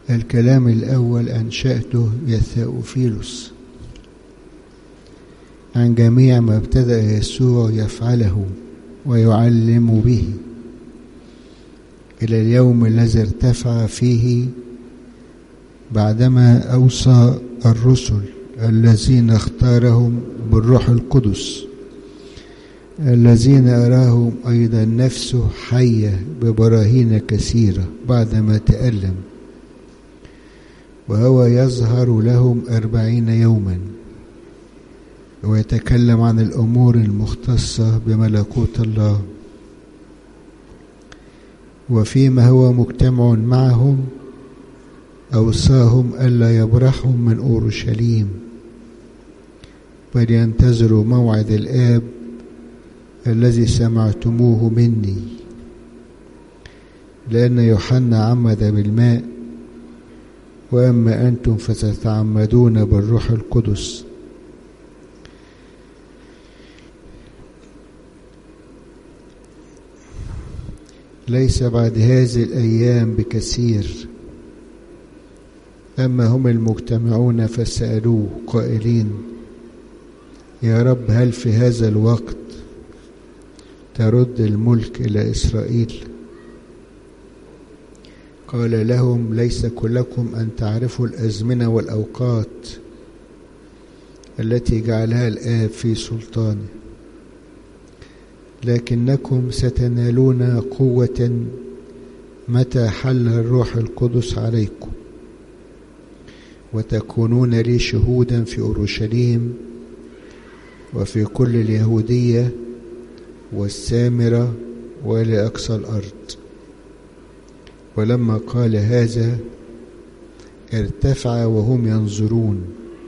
الكلام الأول أنشأته يا ثاوفيلوس عن جميع ما ابتدأ يسوع يفعله ويعلم به إلى اليوم الذي ارتفع فيه بعدما أوصى الرسل الذين اختارهم بالروح القدس الذين أراهم أيضا نفسه حية ببراهين كثيرة بعدما تألم وهو يظهر لهم أربعين يوما ويتكلم عن الأمور المختصة بملكوت الله وفيما هو مجتمع معهم أوصاهم ألا يبرحوا من أورشليم بل ينتظروا موعد الآب الذي سمعتموه مني لأن يوحنا عمد بالماء وأما أنتم فستتعمدون بالروح القدس ليس بعد هذه الأيام بكثير أما هم المجتمعون فسألوه قائلين يا رب هل في هذا الوقت ترد الملك إلى إسرائيل قال لهم ليس كلكم أن تعرفوا الأزمنة والأوقات التي جعلها الآب في سلطانه لكنكم ستنالون قوة متى حل الروح القدس عليكم وتكونون لي شهودا في أورشليم وفي كل اليهودية والسامرة ولأقصى الأرض ولما قال هذا ارتفع وهم ينظرون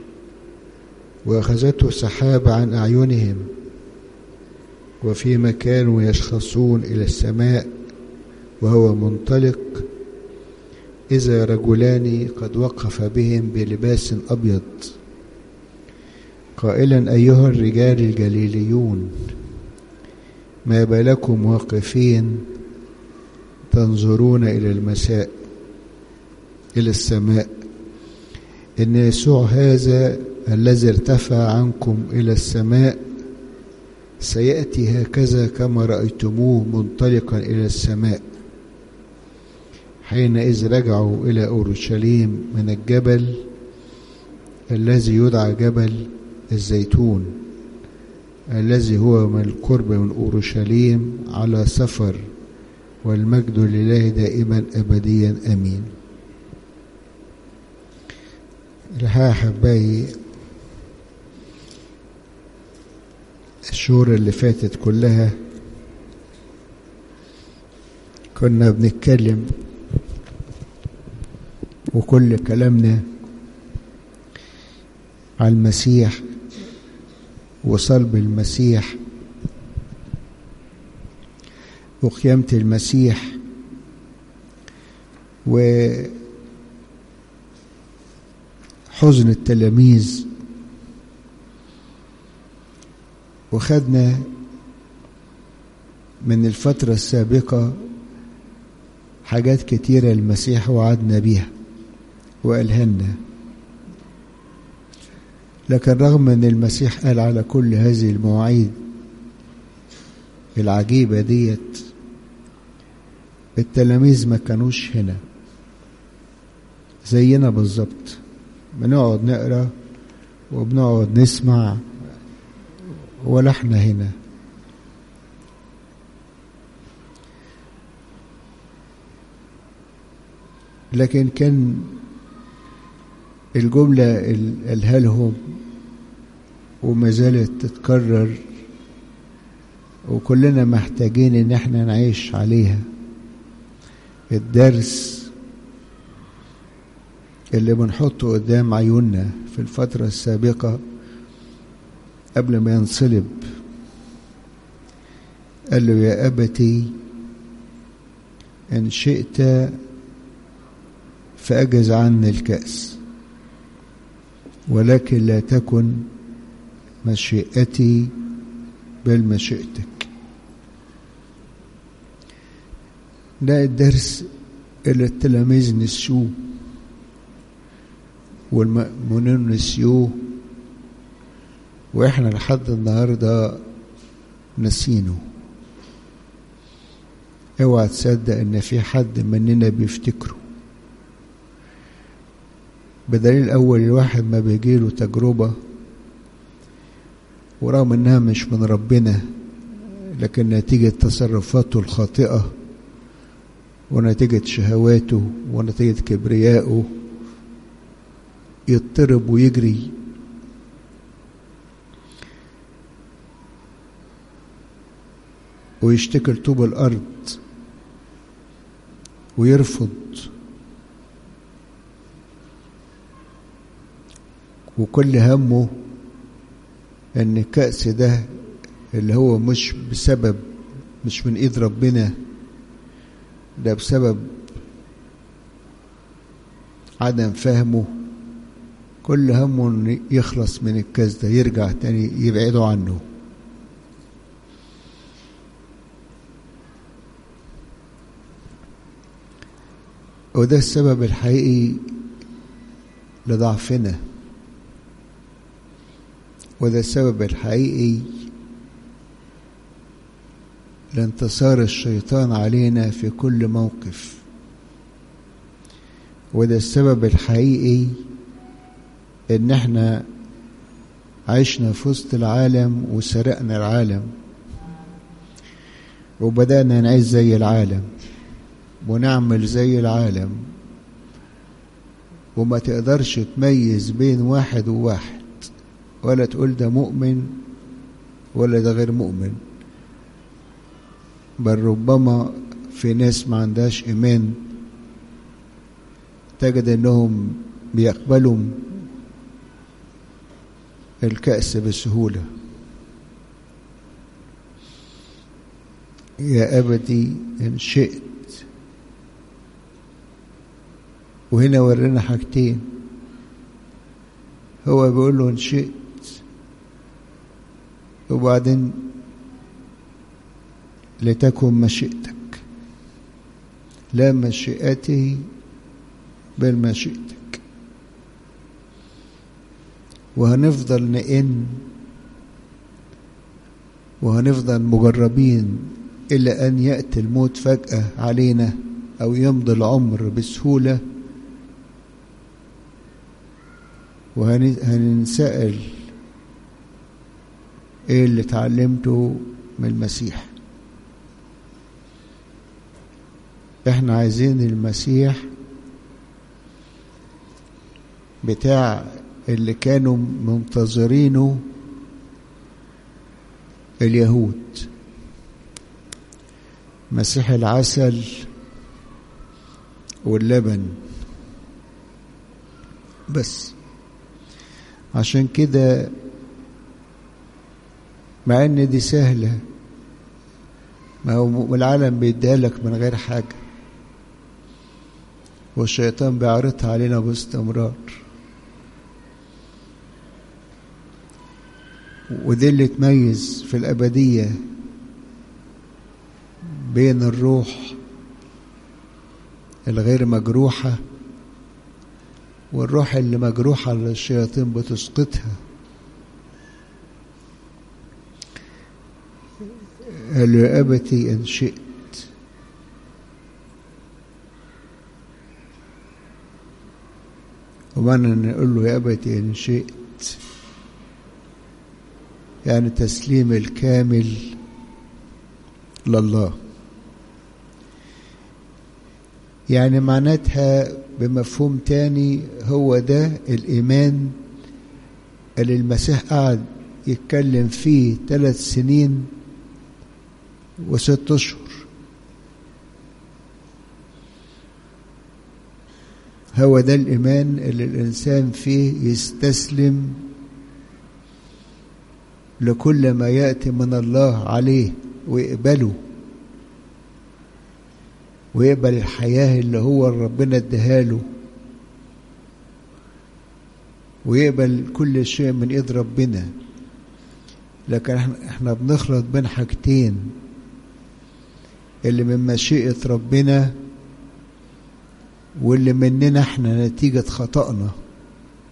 وأخذته سحابة عن أعينهم وفيما كانوا يشخصون إلى السماء وهو منطلق إذا رجلان قد وقف بهم بلباس أبيض قائلا أيها الرجال الجليليون ما بالكم واقفين تنظرون إلى المساء إلى السماء إن يسوع هذا الذي ارتفع عنكم إلى السماء سيأتي هكذا كما رأيتموه منطلقا إلى السماء حينئذ رجعوا إلى أورشليم من الجبل الذي يدعى جبل الزيتون الذي هو من القرب من أورشليم على سفر والمجد لله دائما أبديا أمين الحقيقة أحبائي الشهور اللي فاتت كلها كنا بنتكلم وكل كلامنا على المسيح وصلب المسيح وقيامة المسيح وحزن التلاميذ وخدنا من الفترة السابقة حاجات كتيرة المسيح وعدنا بيها وقالها لنا لكن رغم ان المسيح قال على كل هذه المواعيد العجيبة ديت التلاميذ ما كانوش هنا زينا بالظبط بنقعد نقرا وبنقعد نسمع ولا احنا هنا لكن كان الجملة اللي قالها لهم وما زالت تتكرر وكلنا محتاجين ان احنا نعيش عليها الدرس اللي بنحطه قدام عيوننا في الفترة السابقة قبل ما ينصلب قال له يا أبتي إن شئت فأجز عني الكأس ولكن لا تكن مشيئتي بل مشيئتك ده الدرس اللي التلاميذ نسوه والمؤمنون نسيوه واحنا لحد النهارده نسينه اوعى تصدق ان في حد مننا بيفتكره بدليل اول الواحد ما بيجيله تجربة ورغم انها مش من ربنا لكن نتيجة تصرفاته الخاطئة ونتيجة شهواته ونتيجة كبريائه يضطرب ويجري ويشتكي لطوب الأرض ويرفض وكل همه ان الكأس ده اللي هو مش بسبب مش من ايد ربنا ده بسبب عدم فهمه كل همه ان يخلص من الكاس ده يرجع تاني يبعده عنه وده السبب الحقيقي لضعفنا وده السبب الحقيقي لانتصار الشيطان علينا في كل موقف وده السبب الحقيقي ان احنا عشنا في وسط العالم وسرقنا العالم وبدأنا نعيش زي العالم ونعمل زي العالم وما تقدرش تميز بين واحد وواحد ولا تقول ده مؤمن ولا ده غير مؤمن بل ربما في ناس ما عندهاش ايمان تجد انهم بيقبلوا الكأس بسهولة يا أبدي إن شئت وهنا ورينا حاجتين هو بيقول له إن شئت وبعدين لتكن مشيئتك لا مشيئتي بل مشيئتك وهنفضل نئن وهنفضل مجربين إلى أن يأتي الموت فجأة علينا أو يمضي العمر بسهولة وهننسأل إيه اللي اتعلمته من المسيح احنا عايزين المسيح بتاع اللي كانوا منتظرينه اليهود مسيح العسل واللبن بس عشان كده مع ان دي سهلة ما هو العالم بيديها لك من غير حاجة والشيطان بيعرضها علينا باستمرار ودي اللي تميز في الأبدية بين الروح الغير مجروحة والروح اللي مجروحة اللي الشياطين بتسقطها قال له يا أبتي إن شئت ومعنى أن نقول له يا أبتي إن شئت يعني تسليم الكامل لله يعني معناتها بمفهوم تاني هو ده الإيمان اللي المسيح قعد يتكلم فيه ثلاث سنين وست أشهر هو ده الإيمان اللي الإنسان فيه يستسلم لكل ما يأتي من الله عليه ويقبله ويقبل الحياة اللي هو ربنا اداهاله ويقبل كل شيء من ايد ربنا لكن احنا بنخلط بين حاجتين اللي من مشيئة ربنا واللي مننا احنا نتيجة خطأنا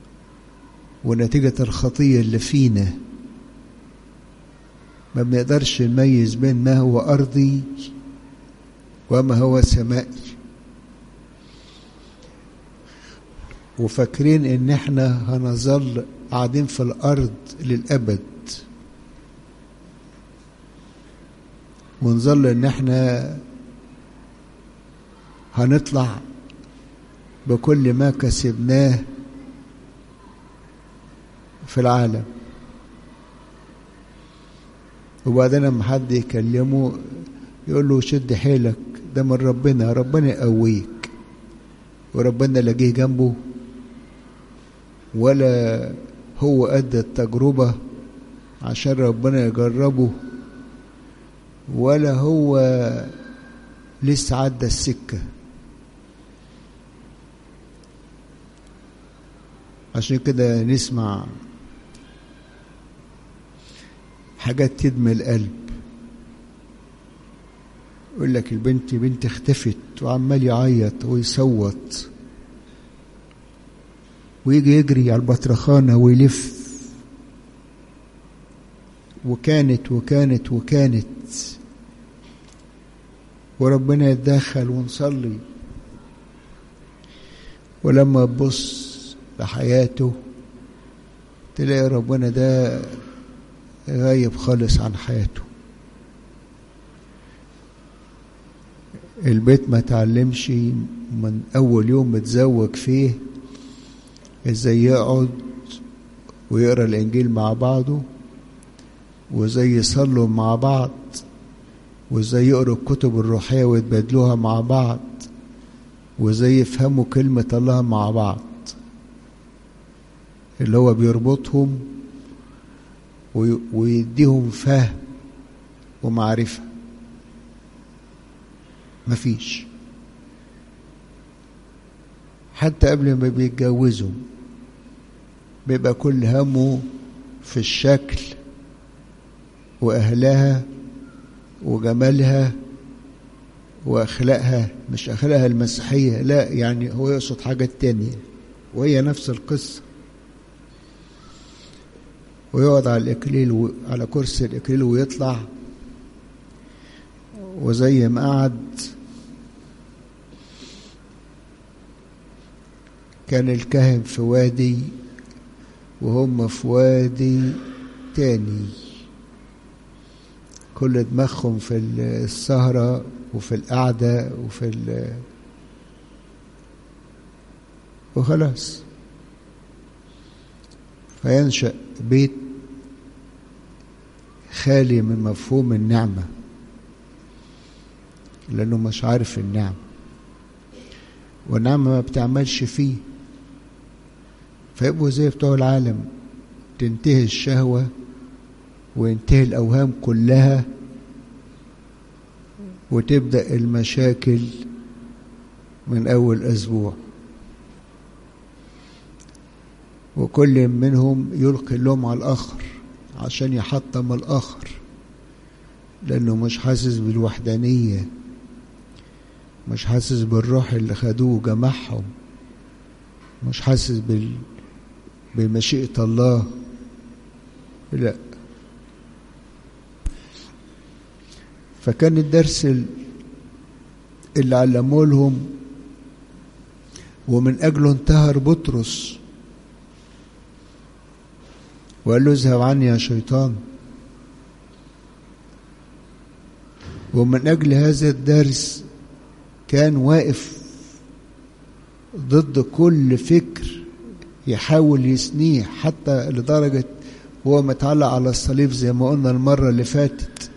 ونتيجة الخطية اللي فينا ما بنقدرش نميز بين ما هو أرضي وما هو سمائي وفاكرين ان احنا هنظل قاعدين في الارض للابد ونظل ان احنا هنطلع بكل ما كسبناه في العالم وبعدين لما حد يكلمه يقول له شد حيلك ده من ربنا ربنا يقويك وربنا لا جه جنبه ولا هو أدى التجربة عشان ربنا يجربه ولا هو لسه عدى السكة عشان كده نسمع حاجات تدمي القلب يقول لك البنت بنت اختفت وعمال يعيط ويصوت ويجي يجري على البطرخانة ويلف وكانت وكانت وكانت وربنا يتدخل ونصلي ولما تبص لحياته تلاقي ربنا ده غايب خالص عن حياته البيت ما تعلمش من أول يوم متزوج فيه ازاي يقعد ويقرا الانجيل مع بعضه وازاي يصلوا مع بعض وازاي يقروا الكتب الروحيه ويتبادلوها مع بعض وازاي يفهموا كلمه الله مع بعض اللي هو بيربطهم ويديهم فهم ومعرفه مفيش حتى قبل ما بيتجوزوا بيبقى كل همه في الشكل واهلها وجمالها واخلاقها مش اخلاقها المسيحيه لا يعني هو يقصد حاجه تانية وهي نفس القصه ويقعد على الاكليل و... على كرسي الاكليل ويطلع وزي ما قعد كان الكاهن في وادي وهم في وادي تاني كل دماغهم في السهرة وفي القعدة وفي ال وخلاص فينشأ بيت خالي من مفهوم النعمة لأنه مش عارف النعمة والنعمة ما بتعملش فيه فيبقوا زي بتوع العالم تنتهي الشهوة وينتهي الأوهام كلها وتبدأ المشاكل من أول أسبوع وكل منهم يلقي اللوم على الآخر عشان يحطم الآخر لأنه مش حاسس بالوحدانية مش حاسس بالروح اللي خدوه جمعهم مش حاسس بال بمشيئة الله لا فكان الدرس اللي علموه لهم ومن أجله انتهر بطرس وقال له اذهب عني يا شيطان ومن أجل هذا الدرس كان واقف ضد كل فكر يحاول يسنيه حتى لدرجة هو متعلق على الصليب زي ما قلنا المرة اللي فاتت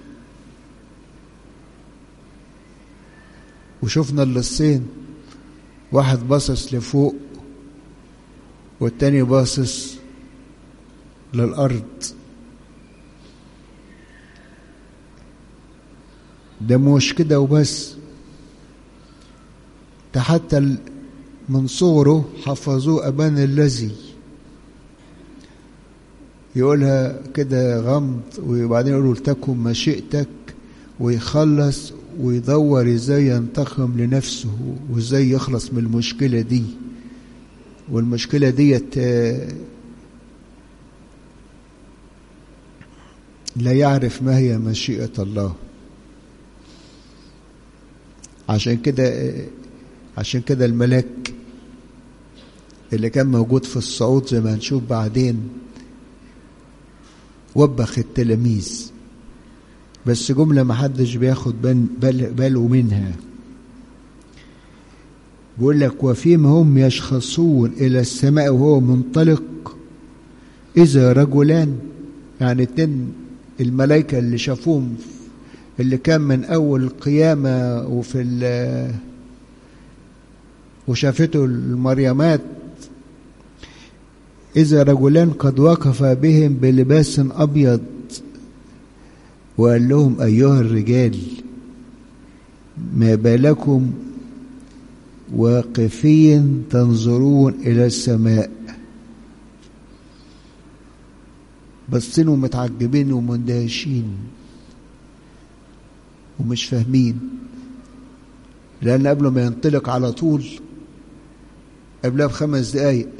وشفنا اللصين واحد باصص لفوق والتاني باصص للأرض ده مش كده وبس ده حتى من صغره حفظوه أبان الذي يقولها كده غمض وبعدين يقولوا لتكن مشيئتك ويخلص ويدور ازاي ينتقم لنفسه وازاي يخلص من المشكلة دي والمشكلة ديت لا يعرف ما هي مشيئة الله عشان كده عشان كده الملاك اللي كان موجود في الصعود زي ما هنشوف بعدين وبخ التلاميذ بس جملة ما حدش بياخد بال باله منها بيقول لك وفيما هم يشخصون إلى السماء وهو منطلق إذا رجلان يعني اتنين الملائكة اللي شافوهم اللي كان من أول القيامة وفي ال وشافته المريمات إذا رجلان قد وقف بهم بلباس أبيض وقال لهم أيها الرجال ما بالكم واقفين تنظرون إلى السماء بصين ومتعجبين ومندهشين ومش فاهمين لأن قبل ما ينطلق على طول قبلها بخمس دقايق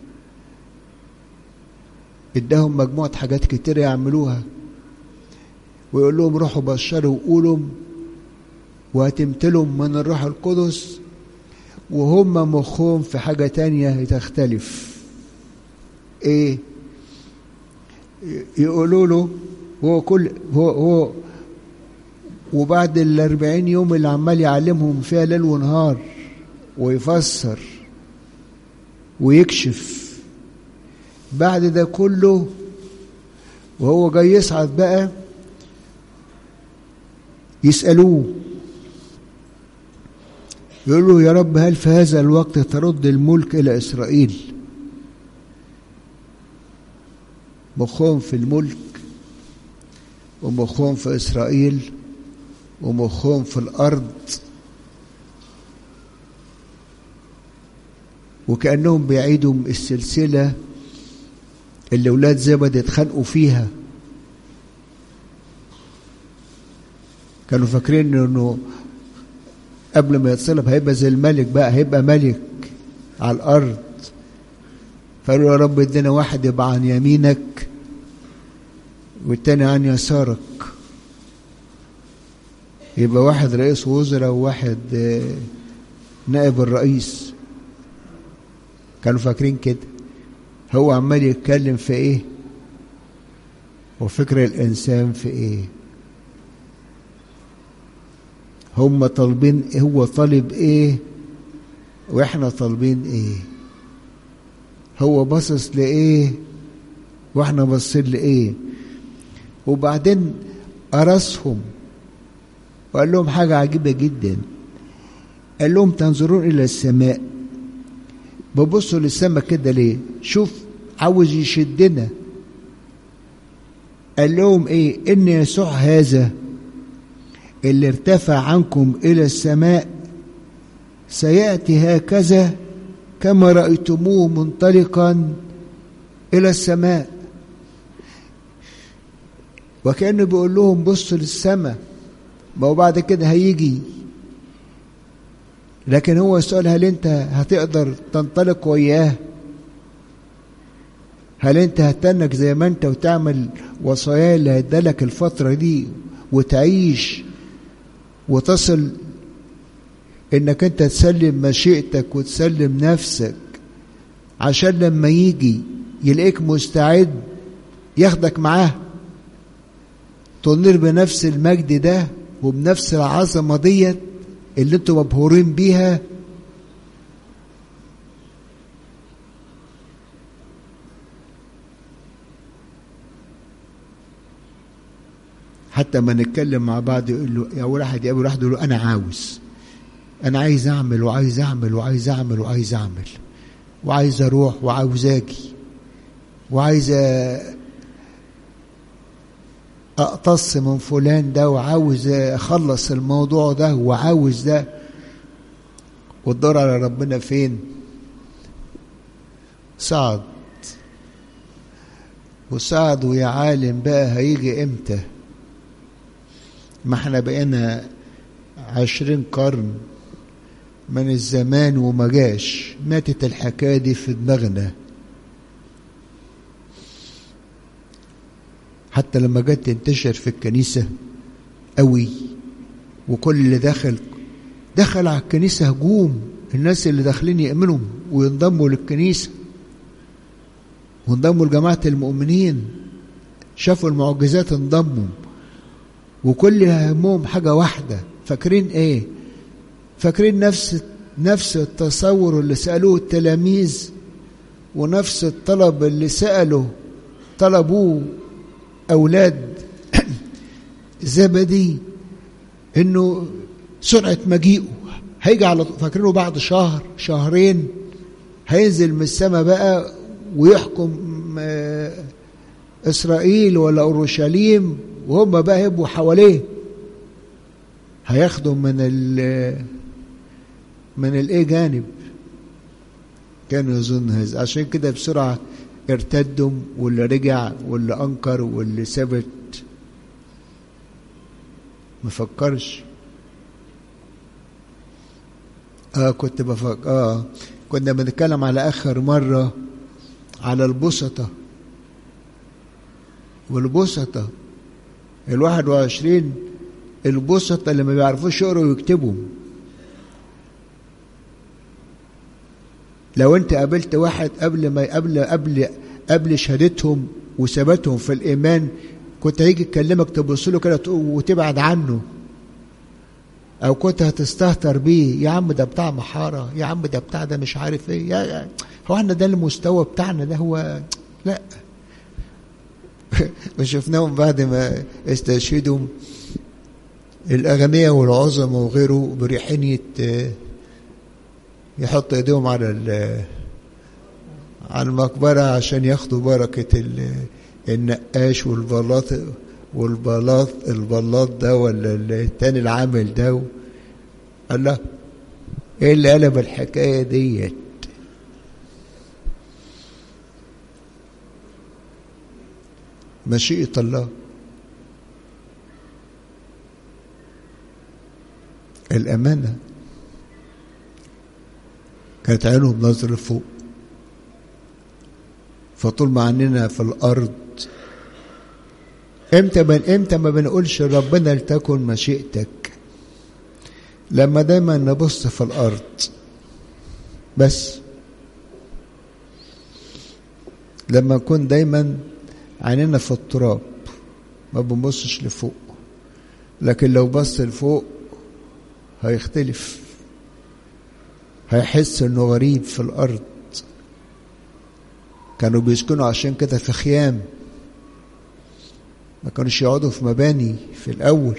اداهم مجموعة حاجات كتير يعملوها ويقول لهم روحوا بشروا وقولوا وهتمتلوا من الروح القدس وهم مخهم في حاجة تانية تختلف ايه يقولوا له هو كل هو هو وبعد الأربعين يوم اللي عمال يعلمهم فيها ليل ونهار ويفسر ويكشف بعد ده كله وهو جاي يصعد بقى يسألوه يقول له يا رب هل في هذا الوقت ترد الملك إلى إسرائيل مخهم في الملك ومخهم في إسرائيل ومخهم في الأرض وكأنهم بيعيدوا السلسلة اللي ولاد زبد اتخانقوا فيها كانوا فاكرين انه قبل ما يتصلب هيبقى زي الملك بقى هيبقى ملك على الارض فقالوا يا رب ادينا واحد يبقى عن يمينك والتاني عن يسارك يبقى واحد رئيس وزراء وواحد نائب الرئيس كانوا فاكرين كده هو عمال يتكلم في ايه وفكر الانسان في ايه هم طالبين هو طالب ايه واحنا طالبين ايه هو باصص لايه واحنا باصين لايه وبعدين قرصهم وقال لهم حاجة عجيبة جدا قال لهم تنظرون إلى السماء ببصوا للسماء كده ليه شوف عاوز يشدنا قال لهم ايه ان يسوع هذا اللي ارتفع عنكم الى السماء سياتي هكذا كما رايتموه منطلقا الى السماء وكانه بيقول لهم بصوا للسماء ما هو بعد كده هيجي لكن هو السؤال هل انت هتقدر تنطلق وياه هل انت هتنك زي ما انت وتعمل وصاياه اللي هيدالك الفترة دي وتعيش وتصل انك انت تسلم مشيئتك وتسلم نفسك عشان لما يجي يلاقيك مستعد ياخدك معاه تنير بنفس المجد ده وبنفس العظمة ديت اللي انتوا مبهورين بيها حتى ما نتكلم مع بعض يقول له يا واحد يقابل واحد يقول له انا عاوز انا عايز اعمل وعايز اعمل وعايز اعمل وعايز اعمل وعايز اروح وعاوز اجي وعايز اقتص من فلان ده وعاوز اخلص الموضوع ده وعاوز ده والدور على ربنا فين صعد وصعد ويا عالم بقى هيجي امتى ما احنا بقينا عشرين قرن من الزمان وما جاش ماتت الحكايه دي في دماغنا حتى لما جت تنتشر في الكنيسة قوي وكل اللي داخل دخل على الكنيسة هجوم الناس اللي داخلين يؤمنوا وينضموا للكنيسة وانضموا لجماعة المؤمنين شافوا المعجزات انضموا وكل همهم حاجة واحدة فاكرين ايه فاكرين نفس نفس التصور اللي سألوه التلاميذ ونفس الطلب اللي سأله طلبوه أولاد زبدي إنه سرعة مجيئه هيجي على فاكرينه بعد شهر شهرين هينزل من السماء بقى ويحكم إسرائيل ولا أورشليم وهم بقى يبقوا حواليه هياخدوا من ال من الايه جانب كانوا يظن هذا عشان كده بسرعة ارتدوا واللي رجع واللي أنكر واللي ثبت مفكرش اه كنت بفكر اه كنا بنتكلم على اخر مرة على البسطة والبسطة الواحد وعشرين البسطة اللي ما بيعرفوش يقروا ويكتبوا لو انت قابلت واحد قبل ما قبل قبل قبل شهادتهم وثباتهم في الايمان كنت هيجي يكلمك تبص له كده وتبعد عنه او كنت هتستهتر بيه يا عم ده بتاع محاره يا عم ده بتاع ده مش عارف ايه يا هو احنا ده المستوى بتاعنا ده هو لا وشفناهم بعد ما استشهدوا الاغنياء والعظماء وغيره بريحين يحط ايديهم على على المقبرة عشان ياخدوا بركة النقاش والبلاط والبلاط البلاط ده ولا التاني العامل ده قال له ايه اللي قلب الحكاية ديت مشيئة الله الأمانة كانت عينهم نظر فوق فطول ما عننا في الأرض امتى بن امتى ما بنقولش ربنا لتكن مشيئتك لما دايما نبص في الأرض بس لما نكون دايما عيننا في التراب ما بنبصش لفوق لكن لو بص لفوق هيختلف هيحس انه غريب في الارض كانوا بيسكنوا عشان كده في خيام ما كانوش يقعدوا في مباني في الاول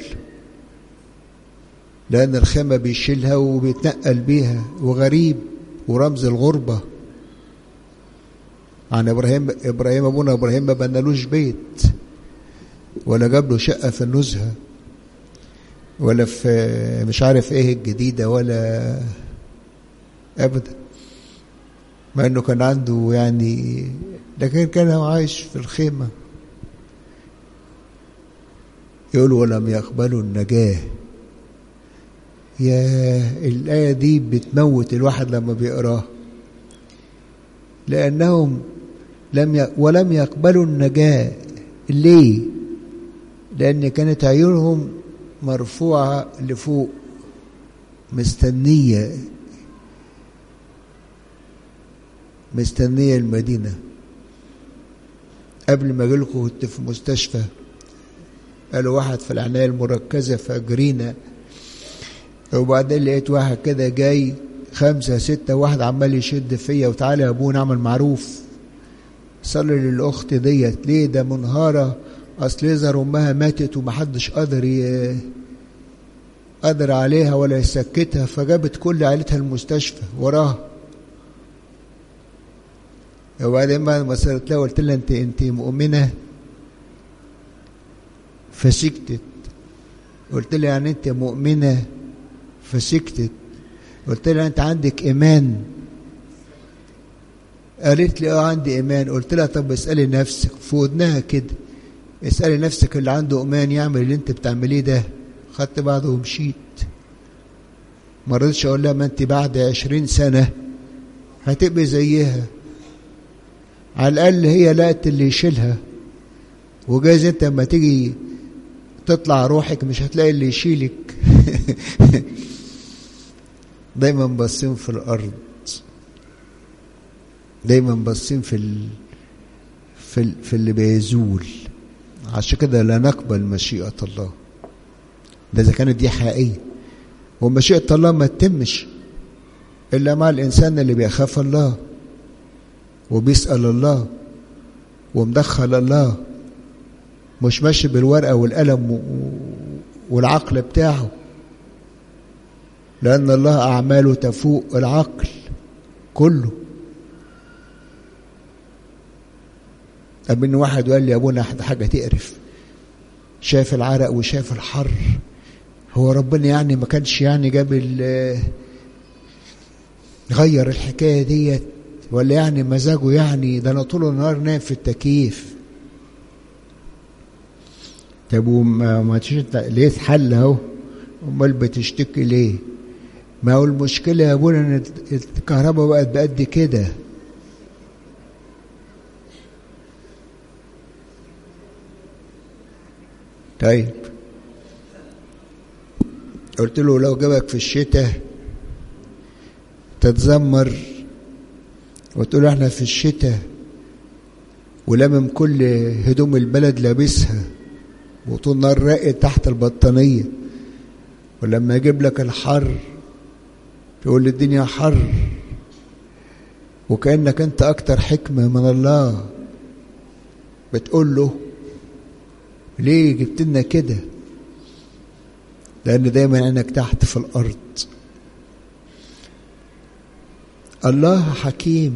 لان الخيمه بيشيلها وبيتنقل بيها وغريب ورمز الغربه عن ابراهيم ابراهيم ابونا ابراهيم ما بنالوش بيت ولا جاب له شقه في النزهه ولا في مش عارف ايه الجديده ولا ابدا مع انه كان عنده يعني لكن كان هو عايش في الخيمه يقول ولم يقبلوا النجاه يا الآية دي بتموت الواحد لما بيقراها لأنهم لم ي... ولم يقبلوا النجاة ليه؟ لأن كانت عيونهم مرفوعة لفوق مستنية مستنية المدينة قبل ما أجيلكم كنت في مستشفى قالوا واحد في العناية المركزة فأجرينا وبعدين لقيت واحد كده جاي خمسة ستة واحد عمال يشد فيا وتعالى يا ابونا اعمل معروف صلي للأخت ديت ليه ده منهارة أصل يظهر أمها ماتت ومحدش قادر ي... قادر عليها ولا يسكتها فجابت كل عيلتها المستشفى وراها وبعدين بعد ما صارت لها قلت لها انت انت مؤمنه فسكتت قلت لها يعني انت مؤمنه فسكتت قلت لها انت عندك ايمان قالت لي اه عندي ايمان قلت لها طب اسالي نفسك في ودنها كده اسالي نفسك اللي عنده ايمان يعمل اللي انت بتعمليه ده خدت بعضه ومشيت ما رضيتش اقول لها ما انت بعد عشرين سنه هتبقي زيها على الاقل هي لقت اللي يشيلها وجايز انت لما تيجي تطلع روحك مش هتلاقي اللي يشيلك دايما باصين في الارض دايما باصين في ال... في ال... في اللي بيزول عشان كده لا نقبل مشيئة الله ده إذا كانت دي حقيقية ومشيئة الله ما تتمش إلا مع الإنسان اللي بيخاف الله وبيسأل الله ومدخل الله مش ماشي بالورقة والقلم والعقل بتاعه لأن الله أعماله تفوق العقل كله قبل واحد قال لي يا ابونا حاجة تقرف شاف العرق وشاف الحر هو ربنا يعني ما كانش يعني جاب غير الحكاية ديت ولا يعني مزاجه يعني ده انا طول النهار نايم في التكييف طب وما ما ليه حل اهو امال بتشتكي ليه ما هو المشكلة يا ابونا ان الكهرباء بقت بقد كده طيب قلت له لو جابك في الشتاء تتذمر وتقول احنا في الشتاء ولمم كل هدوم البلد لابسها وطول النهار راقد تحت البطانية ولما يجيب لك الحر تقول الدنيا حر وكأنك انت اكتر حكمة من الله بتقول له ليه جبت لنا كده لان دايما عينك تحت في الارض الله حكيم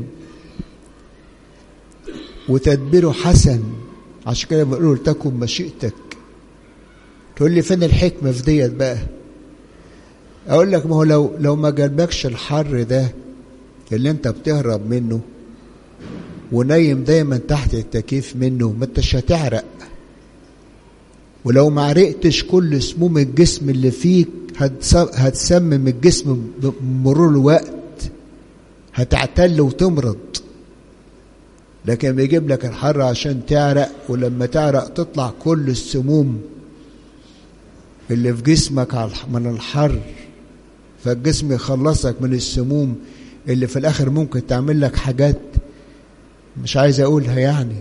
وتدبيره حسن عشان كده بقول تكن مشيئتك تقول لي فين الحكمه في ديت بقى اقول لك ما هو لو لو ما جالبكش الحر ده اللي انت بتهرب منه ونايم دايما تحت التكييف منه ما انتش هتعرق ولو ما عرقتش كل سموم الجسم اللي فيك هتسمم الجسم بمرور الوقت هتعتل وتمرض لكن بيجيب لك الحر عشان تعرق ولما تعرق تطلع كل السموم اللي في جسمك من الحر فالجسم يخلصك من السموم اللي في الاخر ممكن تعمل لك حاجات مش عايز اقولها يعني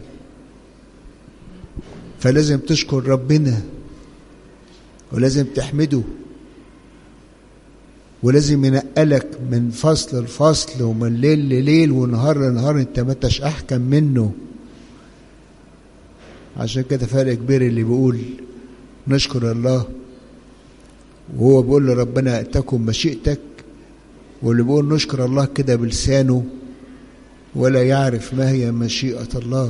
فلازم تشكر ربنا ولازم تحمده ولازم ينقلك من فصل لفصل ومن ليل لليل ونهار لنهار انت ما انتش احكم منه عشان كده فرق كبير اللي بيقول نشكر الله وهو بيقول لربنا تكن مشيئتك واللي بيقول نشكر الله كده بلسانه ولا يعرف ما هي مشيئة الله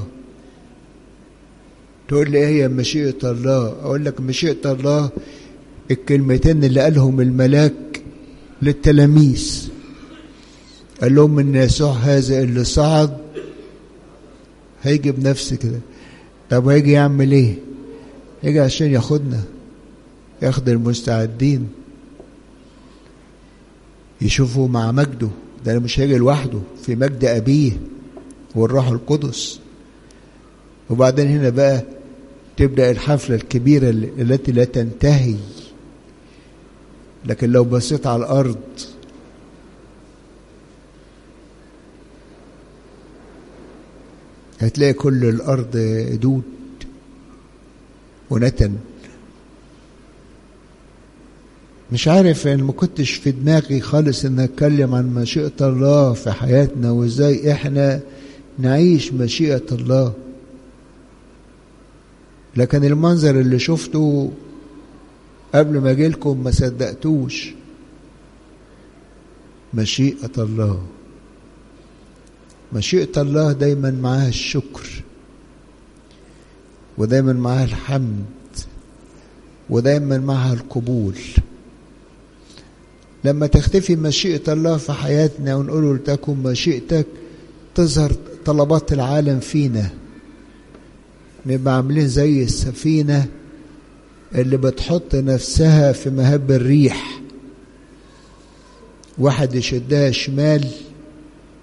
تقول لي ايه هي مشيئة الله اقول لك مشيئة الله الكلمتين اللي قالهم الملاك للتلاميذ قال لهم ان يسوع هذا اللي صعد هيجي بنفس كده طب هيجي يعمل ايه هيجي عشان ياخدنا ياخد المستعدين يشوفوا مع مجده ده مش هيجي لوحده في مجد ابيه والروح القدس وبعدين هنا بقى تبدا الحفله الكبيره التي لا تنتهي لكن لو بصيت على الارض هتلاقي كل الارض دود ونتن مش عارف يعني ما كنتش في دماغي خالص ان اتكلم عن مشيئة الله في حياتنا وازاي احنا نعيش مشيئة الله لكن المنظر اللي شفته قبل ما اجيلكم ما صدقتوش مشيئة الله مشيئة الله دايما معاها الشكر ودايما معاها الحمد ودايما معاها القبول لما تختفي مشيئة الله في حياتنا ونقول لتكن مشيئتك تظهر طلبات العالم فينا نبقى عاملين زي السفينة اللي بتحط نفسها في مهب الريح واحد يشدها شمال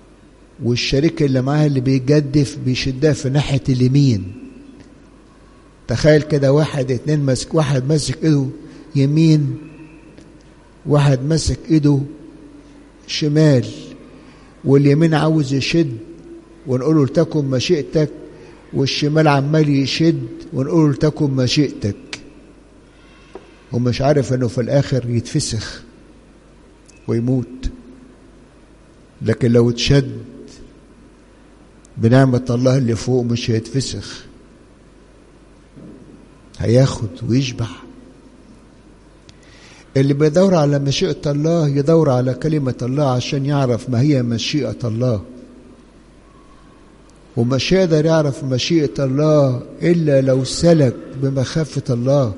والشريك اللي معاها اللي بيجدف بيشدها في ناحية اليمين تخيل كده واحد اتنين ماسك واحد ماسك ايده يمين واحد ماسك ايده شمال واليمين عاوز يشد ونقول له تكن مشيئتك والشمال عمال يشد ونقول له تكن مشيئتك ومش عارف انه في الاخر يتفسخ ويموت لكن لو اتشد بنعمة الله اللي فوق مش هيتفسخ هياخد ويشبع اللي بيدور على مشيئة الله يدور على كلمة الله عشان يعرف ما هي مشيئة الله ومش يقدر يعرف مشيئة الله إلا لو سلك بمخافة الله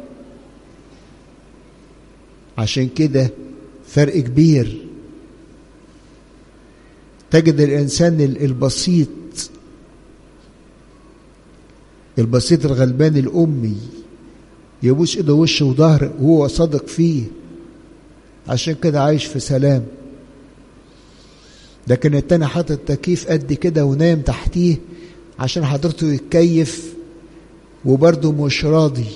عشان كده فرق كبير تجد الإنسان البسيط البسيط الغلبان الأمي يبوس إيده وش وظهر وهو صادق فيه عشان كده عايش في سلام لكن التاني حاطط تكييف قد كده ونايم تحتيه عشان حضرته يتكيف وبرضه مش راضي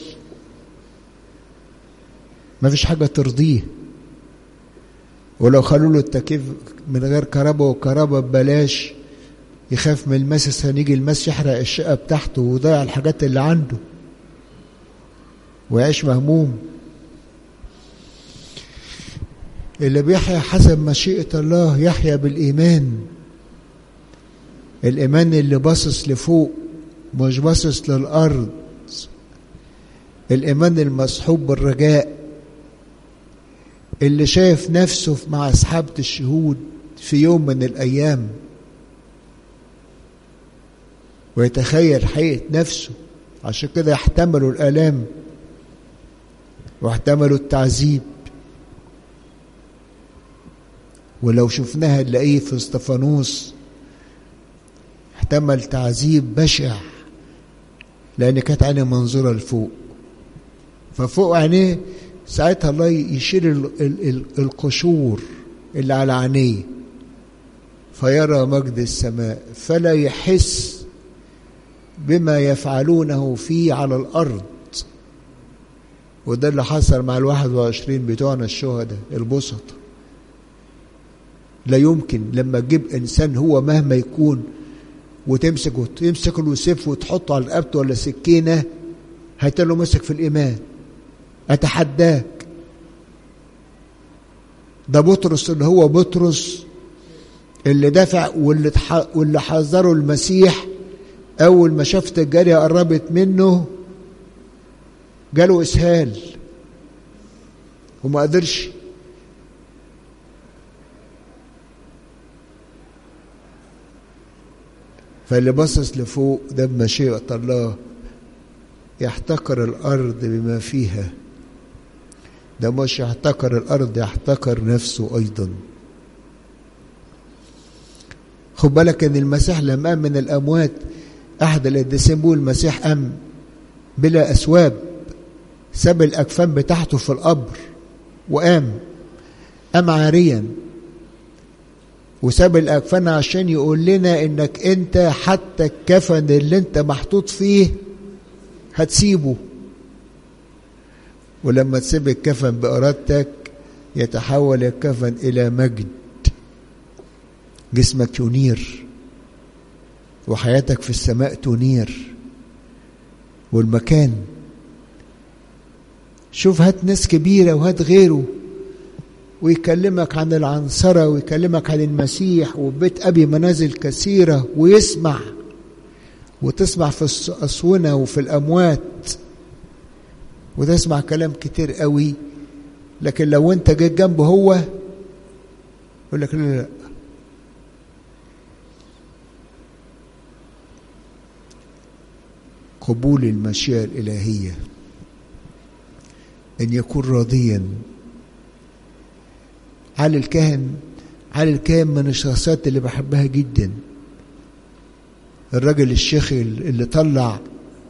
مفيش حاجة ترضيه ولو خلوا له التكييف من غير كهرباء وكهرباء ببلاش يخاف من المس هنيجي المس يحرق الشقة بتاعته ويضيع الحاجات اللي عنده ويعيش مهموم اللي بيحيا حسب مشيئة الله يحيا بالإيمان الإيمان اللي باصص لفوق مش باصص للأرض الإيمان المصحوب بالرجاء اللي شايف نفسه مع أصحابة الشهود في يوم من الأيام ويتخيل حقيقة نفسه عشان كده يحتملوا الآلام واحتملوا التعذيب ولو شفناها نلاقيه في اسطفانوس احتمل تعذيب بشع لأن كانت عينه منظورة لفوق ففوق عينيه ساعتها الله يشيل ال ال ال القشور اللي على عينيه فيرى مجد السماء فلا يحس بما يفعلونه فيه على الأرض وده اللي حصل مع الواحد وعشرين بتوعنا الشهداء البسطة لا يمكن لما تجيب إنسان هو مهما يكون وتمسك وتمسك له سيف وتحطه على رقبته ولا سكينة هيتله مسك في الإيمان أتحداك ده بطرس اللي هو بطرس اللي دفع واللي واللي حذره المسيح أول ما شافت الجارية قربت منه جاله إسهال وما قدرش فاللي باصص لفوق ده بمشيئة الله يحتقر الأرض بما فيها ده مش يحتقر الأرض يحتقر نفسه أيضا خد بالك إن المسيح لما قام من الأموات أحد القديسين بيقول المسيح قام بلا أسواب ساب الأكفان بتاعته في القبر وقام قام عاريا وساب الأكفان عشان يقول لنا إنك أنت حتى الكفن اللي أنت محطوط فيه هتسيبه ولما تسيب الكفن بإرادتك يتحول الكفن إلى مجد جسمك ينير وحياتك في السماء تنير والمكان شوف هات ناس كبيرة وهات غيره ويكلمك عن العنصرة ويكلمك عن المسيح وبيت أبي منازل كثيرة ويسمع وتسمع في الأسونة وفي الأموات وتسمع كلام كتير قوي لكن لو انت جيت جنبه هو يقول لك لا لا قبول المشيئة الإلهية أن يكون راضيا علي الكاهن علي الكاهن من الشخصيات اللي بحبها جدا الراجل الشيخ اللي طلع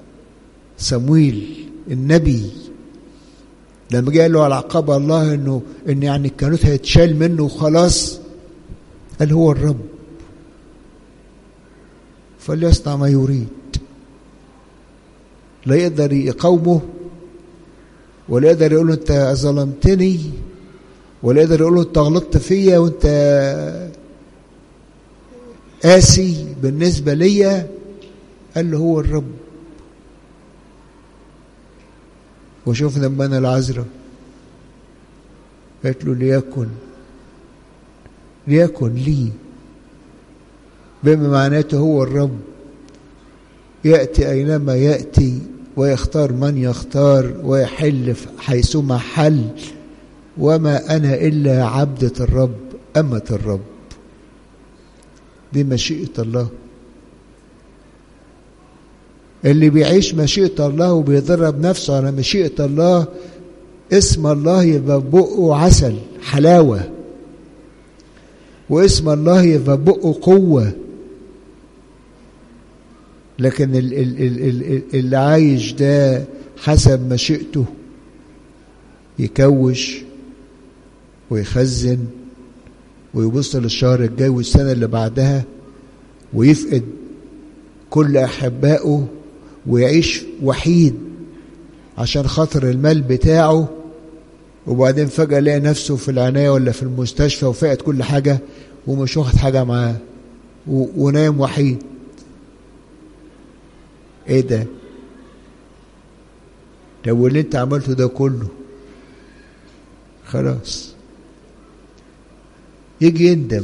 سمويل النبي لما جه قال له على عقاب الله انه ان يعني الكانوت هيتشال منه وخلاص قال هو الرب فليصنع ما يريد لا يقدر يقاومه ولا يقدر يقول له انت ظلمتني ولا يقدر يقول له انت غلطت فيا وانت قاسي بالنسبه ليا قال له هو الرب وشوفنا لما انا العذراء قالت له ليكن ليكن لي بما معناته هو الرب يأتي أينما يأتي ويختار من يختار ويحل حيثما حل وما أنا إلا عبدة الرب أمة الرب دي مشيئة الله اللي بيعيش مشيئة الله وبيدرب نفسه على مشيئة الله اسم الله يبقى بقه عسل حلاوة واسم الله يبقى بقه قوة لكن ال ال ال ال اللي عايش ده حسب مشيئته يكوش ويخزن ويبص للشهر الجاي والسنة اللي بعدها ويفقد كل أحبائه ويعيش وحيد عشان خاطر المال بتاعه وبعدين فجأة لقى نفسه في العناية ولا في المستشفى وفقد كل حاجة ومش واخد حاجة معاه ونايم وحيد ايه ده طب واللي انت عملته ده كله خلاص يجي يندم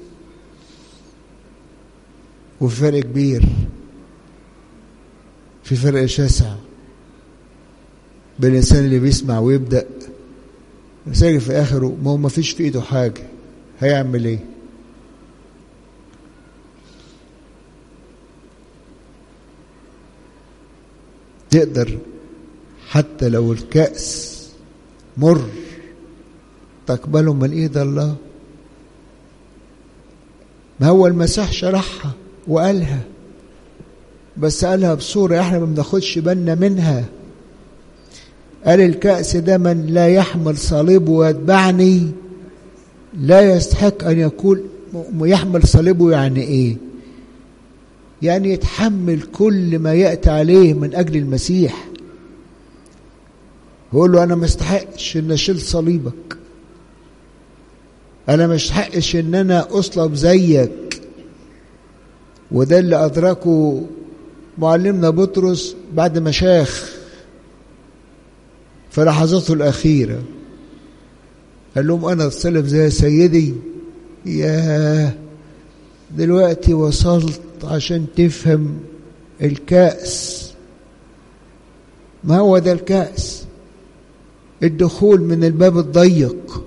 وفي فرق كبير في فرق شاسع بين الانسان اللي بيسمع ويبدا ساجي في اخره ما هو ما فيش في ايده حاجه هيعمل ايه تقدر حتى لو الكأس مر تقبله من ايد الله ما هو المسيح شرحها وقالها بس قالها بصورة احنا ما بناخدش بالنا منها قال الكأس ده من لا يحمل صليبه ويتبعني لا يستحق أن يكون يحمل صليبه يعني إيه؟ يعني يتحمل كل ما يأتي عليه من أجل المسيح يقول له أنا ما استحقش إن أشيل صليبك أنا ما استحقش إن أنا أصلب زيك وده اللي أدركه معلمنا بطرس بعد ما شاخ في لحظاته الأخيرة قال لهم أنا أتصلب زي سيدي ياه دلوقتي وصلت عشان تفهم الكأس ما هو ده الكأس الدخول من الباب الضيق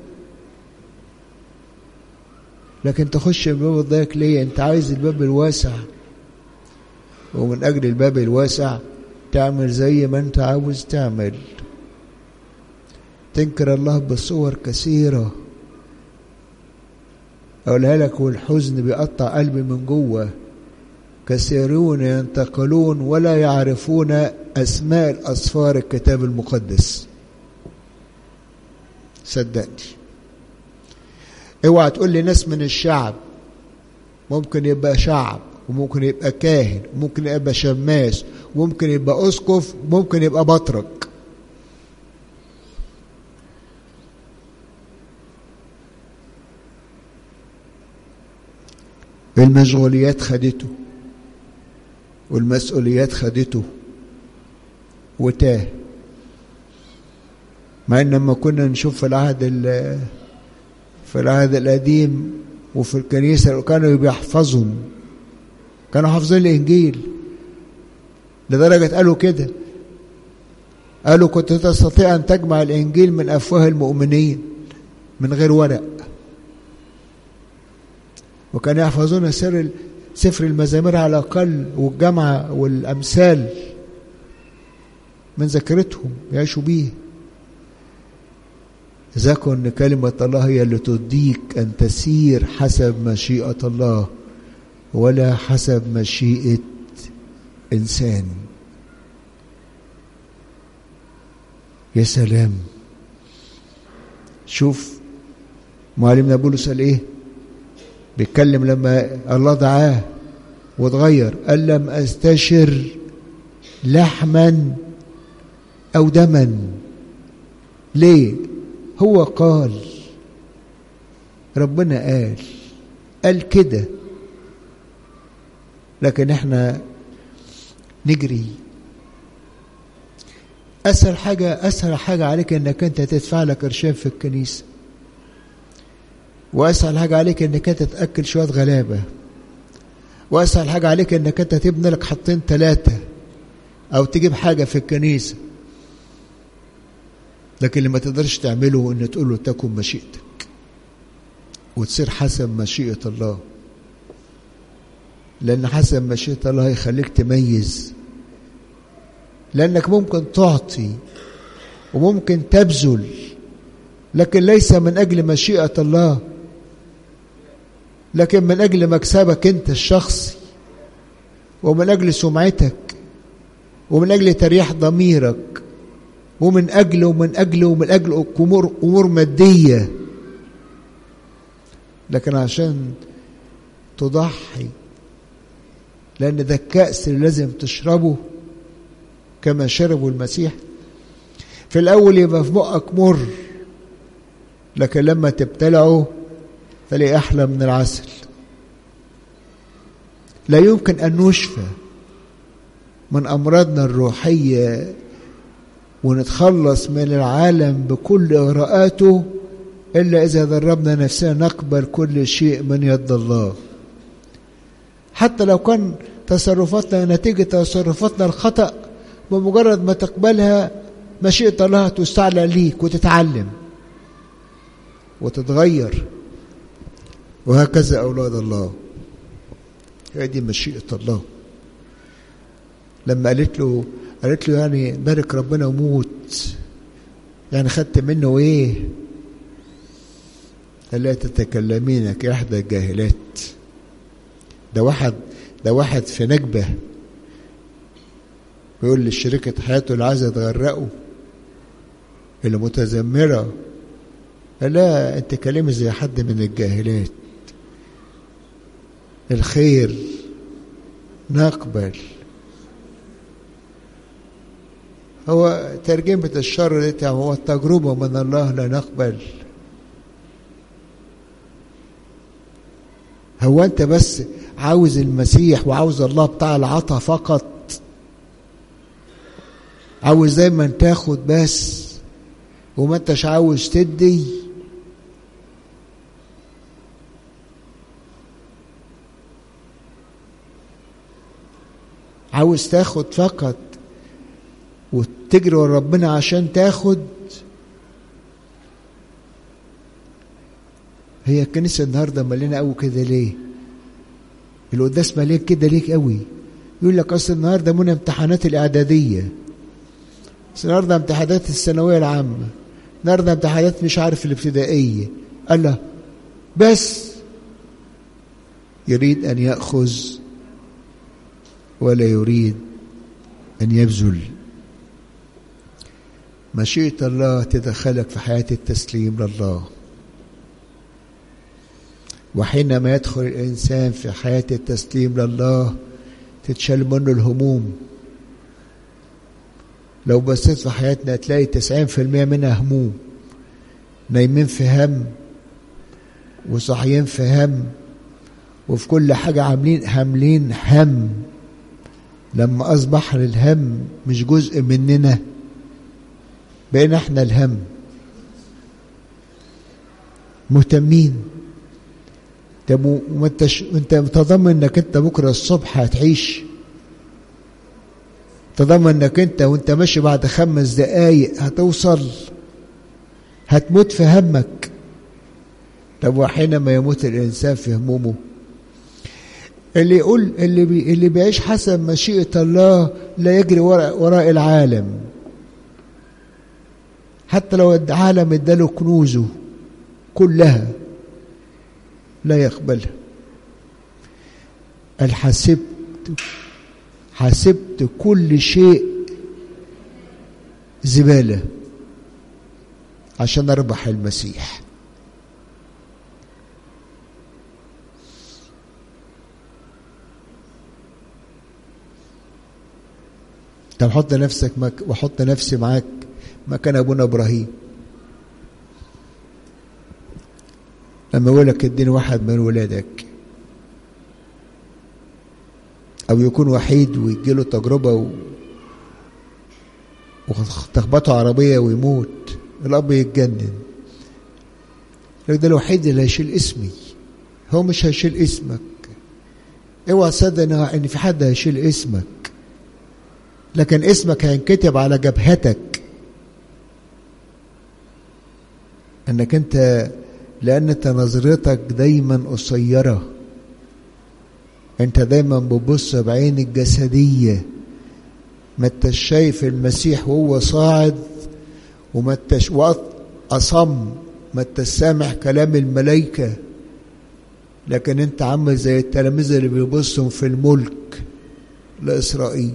لكن تخش من الباب الضيق ليه انت عايز الباب الواسع ومن أجل الباب الواسع تعمل زي ما انت عاوز تعمل تنكر الله بصور كثيرة أقولها لك والحزن بيقطع قلبي من جوه كثيرون ينتقلون ولا يعرفون أسماء الأسفار الكتاب المقدس صدقني اوعى تقول لي ناس من الشعب ممكن يبقى شعب وممكن يبقى كاهن وممكن يبقى شماس وممكن يبقى اسقف وممكن يبقى بطرك المشغوليات خدته والمسؤوليات خدته وتاه مع ان لما كنا نشوف في العهد في العهد القديم وفي الكنيسه كانوا بيحفظهم كانوا حافظين الانجيل لدرجه قالوا كده قالوا كنت تستطيع ان تجمع الانجيل من افواه المؤمنين من غير ورق وكانوا يحفظون سر سفر المزامير على الاقل والجامعه والامثال من ذاكرتهم يعيشوا بيه ذاكروا ان كلمه الله هي اللي تديك ان تسير حسب مشيئه الله ولا حسب مشيئه انسان يا سلام شوف معلمنا بولس قال ايه بيتكلم لما الله دعاه واتغير قال لم استشر لحما أو دما ليه هو قال ربنا قال قال كده لكن احنا نجري اسهل حاجه اسهل حاجه عليك انك انت تدفع لك قرشين في الكنيسه واسهل حاجه عليك انك انت تاكل شويه غلابه واسهل حاجه عليك انك انت تبني لك حطين ثلاثه او تجيب حاجه في الكنيسه لكن اللي ما تقدرش تعمله ان تقول له تكن مشيئتك وتصير حسب مشيئه الله لان حسب مشيئه الله هيخليك تميز لانك ممكن تعطي وممكن تبذل لكن ليس من اجل مشيئه الله لكن من اجل مكسبك انت الشخصي ومن اجل سمعتك ومن اجل تريح ضميرك ومن اجل ومن اجل ومن اجل امور امور ماديه لكن عشان تضحي لان ده الكاس اللي لازم تشربه كما شربوا المسيح في الاول يبقى في بقك مر لكن لما تبتلعه تلاقي احلى من العسل لا يمكن ان نشفى من امراضنا الروحيه ونتخلص من العالم بكل اغراءاته الا اذا دربنا نفسنا نقبل كل شيء من يد الله حتى لو كان تصرفاتنا نتيجه تصرفاتنا الخطأ بمجرد ما تقبلها مشيئة الله تستعلى ليك وتتعلم وتتغير وهكذا أولاد الله هذه مشيئة الله لما قالت له قالت له يعني بارك ربنا وموت يعني خدت منه ايه قال لا تتكلمين كإحدى الجاهلات ده واحد ده واحد في نجبه بيقول لشركة حياته اللي عايزة تغرقه اللي متذمرة لا انت كلمة زي حد من الجاهلات الخير نقبل هو ترجمة الشر دي هو التجربة من الله لا نقبل هو انت بس عاوز المسيح وعاوز الله بتاع العطا فقط عاوز دايما تاخد بس وما انتش عاوز تدي عاوز تاخد فقط وتجري ورا ربنا عشان تاخد هي الكنيسة النهاردة مليانة قوي كده ليه؟ القداس مليان كده ليك قوي يقول لك أصل النهاردة من امتحانات الإعدادية النهارده امتحانات الثانويه العامه النهارده امتحانات مش عارف الابتدائيه قال له بس يريد ان ياخذ ولا يريد ان يبذل مشيئه الله تدخلك في حياه التسليم لله وحينما يدخل الانسان في حياه التسليم لله تتشال منه الهموم لو بصيت في حياتنا هتلاقي تسعين في المية منها هموم نايمين في هم وصاحيين في هم وفي كل حاجة عاملين حاملين هم لما أصبح الهم مش جزء مننا بقينا احنا الهم مهتمين طب وما انتش انت متضمن انك انت بكره الصبح هتعيش تضمن انك انت وانت ماشي بعد خمس دقايق هتوصل هتموت في همك طب وحينما يموت الانسان في همومه اللي يقول اللي بي اللي بيعيش حسب مشيئة الله لا يجري وراء, وراء العالم حتى لو العالم اداله كنوزه كلها لا يقبلها قال حسبت حسبت كل شيء زبالة عشان أربح المسيح طب حط نفسك مك... وحط نفسي معاك مكان ابونا ابراهيم لما يقول لك اديني واحد من ولادك او يكون وحيد ويجي له تجربه و... وتخبطه عربيه ويموت الاب يتجنن ده الوحيد اللي هيشيل اسمي هو مش هيشيل اسمك اوعى تصدق ان في حد هيشيل اسمك لكن اسمك هينكتب على جبهتك انك انت لان انت نظرتك دايما قصيره انت دايما بتبص بعين الجسديه ما انتش شايف المسيح وهو صاعد وما انتش اصم ما انتش سامع كلام الملائكه لكن انت عامل زي التلاميذ اللي بيبصوا في الملك لاسرائيل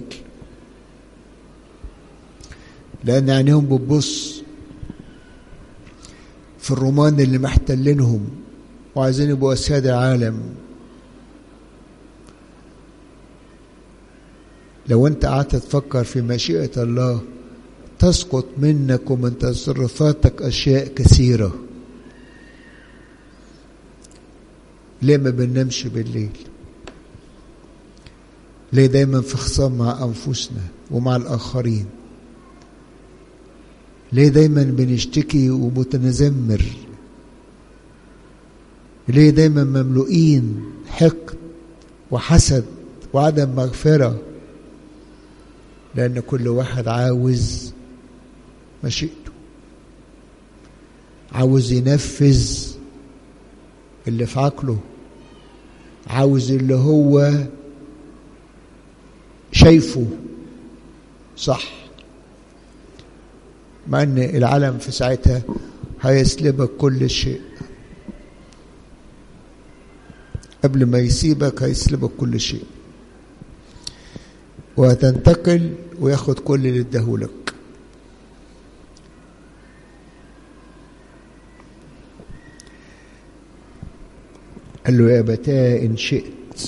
لان عينيهم بتبص في الرومان اللي محتلينهم وعايزين يبقوا اسياد العالم لو انت قعدت تفكر في مشيئه الله تسقط منك ومن تصرفاتك اشياء كثيره ليه ما بننامش بالليل ليه دايما في خصام مع انفسنا ومع الاخرين ليه دايما بنشتكي ومتنزمر ليه دايما مملوئين حقد وحسد وعدم مغفره لان كل واحد عاوز مشيئته عاوز ينفذ اللي في عقله عاوز اللي هو شايفه صح مع ان العالم في ساعتها هيسلبك كل شيء قبل ما يسيبك هيسلبك كل شيء وهتنتقل وياخد كل اللي اداهولك قال له يا أبتاه إن شئت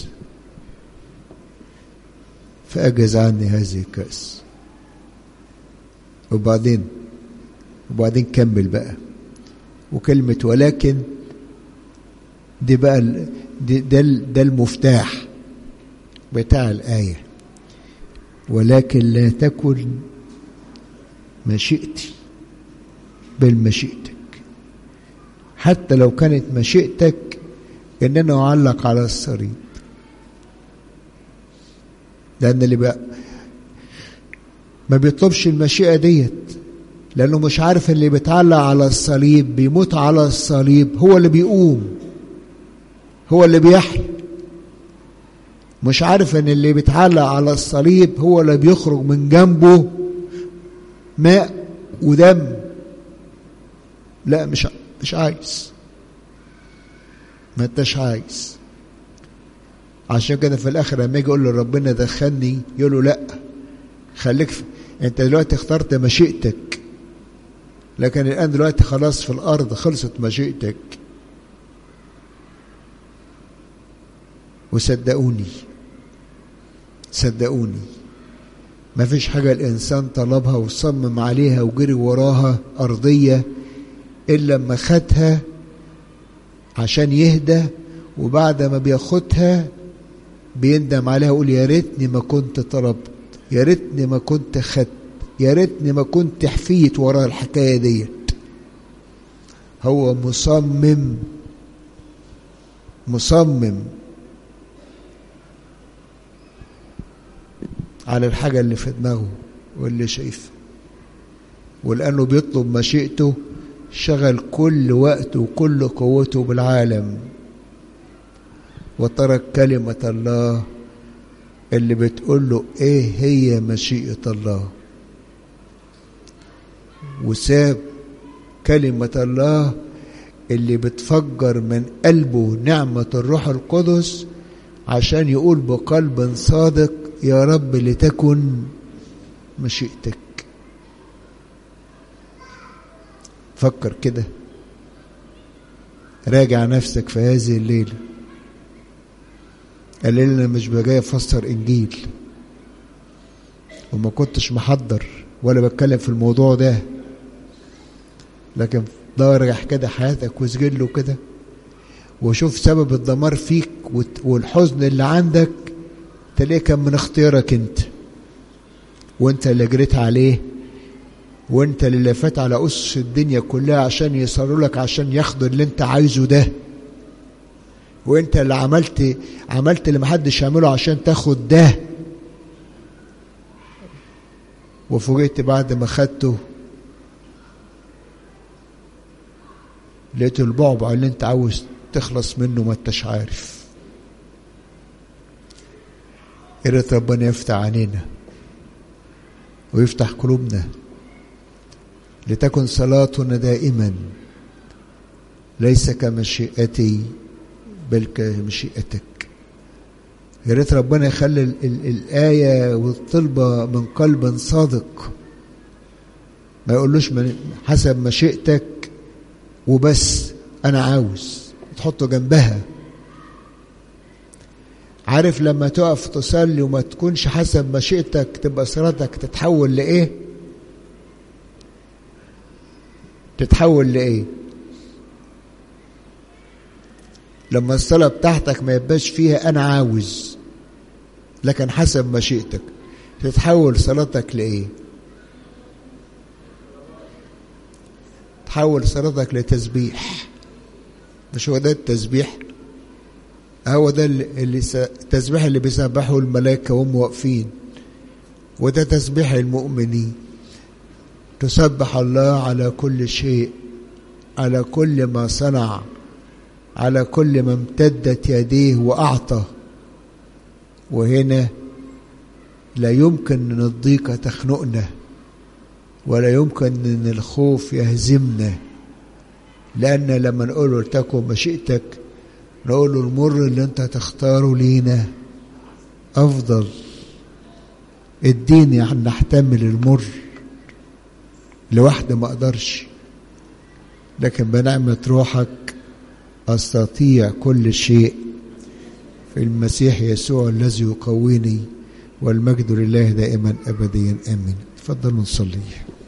فأجز عني هذه الكأس وبعدين وبعدين كمل بقى وكلمة ولكن دي بقى دي ده, ده المفتاح بتاع الآية ولكن لا تكن مشيئتي بل مشيئتك حتى لو كانت مشيئتك ان انا اعلق على الصليب لان اللي بقى ما بيطلبش المشيئه ديت لانه مش عارف اللي بيتعلق على الصليب بيموت على الصليب هو اللي بيقوم هو اللي بيحيي مش عارف ان اللي بيتعلق على الصليب هو اللي بيخرج من جنبه ماء ودم لا مش مش عايز ما انتش عايز عشان كده في الاخر لما يجي يقول له ربنا دخلني يقول له لا خليك في انت دلوقتي اخترت مشيئتك لكن الان دلوقتي خلاص في الارض خلصت مشيئتك وصدقوني صدقوني ما فيش حاجة الإنسان طلبها وصمم عليها وجري وراها أرضية إلا لما خدها عشان يهدى وبعد ما بياخدها بيندم عليها ويقول يا ريتني ما كنت طلبت يا ريتني ما كنت خدت يا ريتني ما كنت حفيت ورا الحكايه ديت هو مصمم مصمم على الحاجه اللي في دماغه واللي شايفها ولانه بيطلب مشيئته شغل كل وقته وكل قوته بالعالم وترك كلمة الله اللي بتقول له ايه هي مشيئة الله وساب كلمة الله اللي بتفجر من قلبه نعمة الروح القدس عشان يقول بقلب صادق يا رب لتكن مشيئتك فكر كده راجع نفسك في هذه الليلة الليلة أنا مش بجاي أفسر إنجيل وما كنتش محضر ولا بتكلم في الموضوع ده لكن دارجح كده حياتك وسجل له كده وشوف سبب الدمار فيك والحزن اللي عندك تلاقيه كان من اختيارك انت وانت اللي جريت عليه وانت اللي لفت على أس الدنيا كلها عشان يصروا لك عشان ياخدوا اللي انت عايزه ده وانت اللي عملت عملت اللي محدش يعمله عشان تاخد ده وفوجئت بعد ما خدته لقيت البعبع اللي انت عاوز تخلص منه ما انتش عارف يا ريت ربنا يفتح عينينا ويفتح قلوبنا لتكن صلاتنا دائما ليس كمشيئتي بل كمشيئتك يا ريت ربنا يخلي ال ال الآية والطلبة من قلب صادق ما يقولوش من حسب مشيئتك وبس أنا عاوز تحطه جنبها عارف لما تقف تصلي وما تكونش حسب مشيئتك تبقى صلاتك تتحول لإيه؟ تتحول لإيه؟ لما الصلاة بتاعتك ما يبقاش فيها أنا عاوز لكن حسب مشيئتك تتحول صلاتك لإيه؟ تحول صلاتك لتسبيح مش هو ده التسبيح هو ده اللي التسبيح اللي بيسبحوا الملائكة وهم واقفين وده تسبيح المؤمنين تسبح الله على كل شيء على كل ما صنع على كل ما امتدت يديه وأعطى وهنا لا يمكن أن الضيقة تخنقنا ولا يمكن أن الخوف يهزمنا لأن لما نقول له تكن مشيئتك نقول له المر اللي انت تختاره لينا أفضل اديني عن نحتمل المر لوحدي ما أقدرش لكن بنعمة روحك أستطيع كل شيء في المسيح يسوع الذي يقويني والمجد لله دائما أبديا آمين تفضلوا نصلي